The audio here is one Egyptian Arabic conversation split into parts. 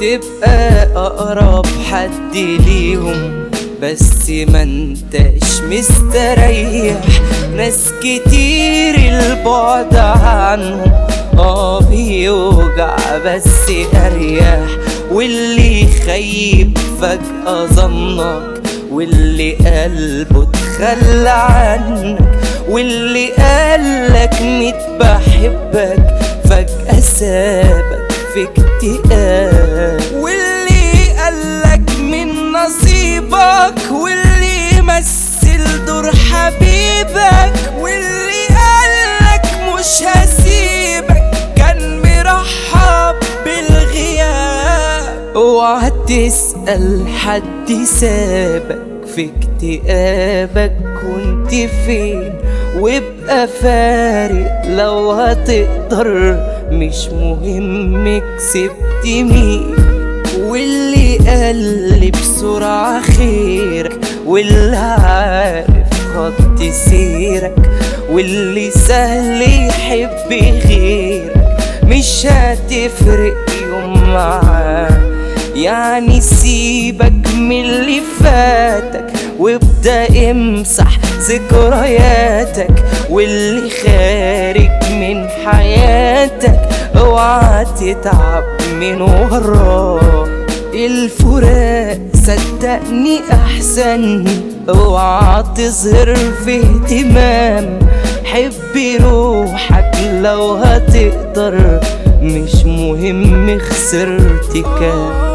تبقى أقرب حد ليهم بس ما انتش مستريح ناس كتير البعد عنهم اه بيوجع بس اريح واللي خيب فجأة ظنك واللي قلبه تخلى عنك واللي قالك ميت بحبك فجأة سابك في اكتئاب واللي قالك من نصيبك واللي مثل دور حبيبك واللي قالك مش هسيبك كان مرحب بالغياب اوعى تسأل حد سابك في اكتئابك كنت فين وابقى فارق لو هتقدر مش مهم كسبت مين واللي قال بسرعة خيرك واللي عارف خط سيرك واللي سهل يحب غيرك مش هتفرق يوم معاه يعني سيبك من اللي فاتك وابدأ امسح ذكرياتك واللي خارج من حياتك اوعى تتعب من وراه الفراق صدقني احسن اوعى تظهر في اهتمام حب روحك لو هتقدر مش مهم خسرت كام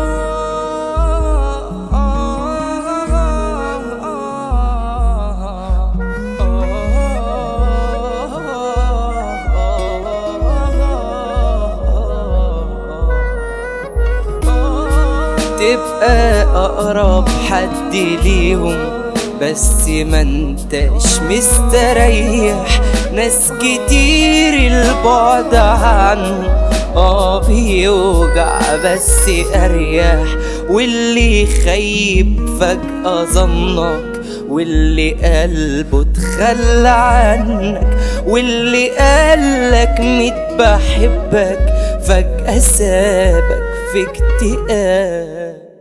تبقى أقرب حد ليهم بس ما انتش مستريح ناس كتير البعد عنهم اه بيوجع بس اريح واللي خيب فجأة ظنك واللي قلبه تخلى عنك واللي قالك ميت بحبك فجأة سابك في اكتئاب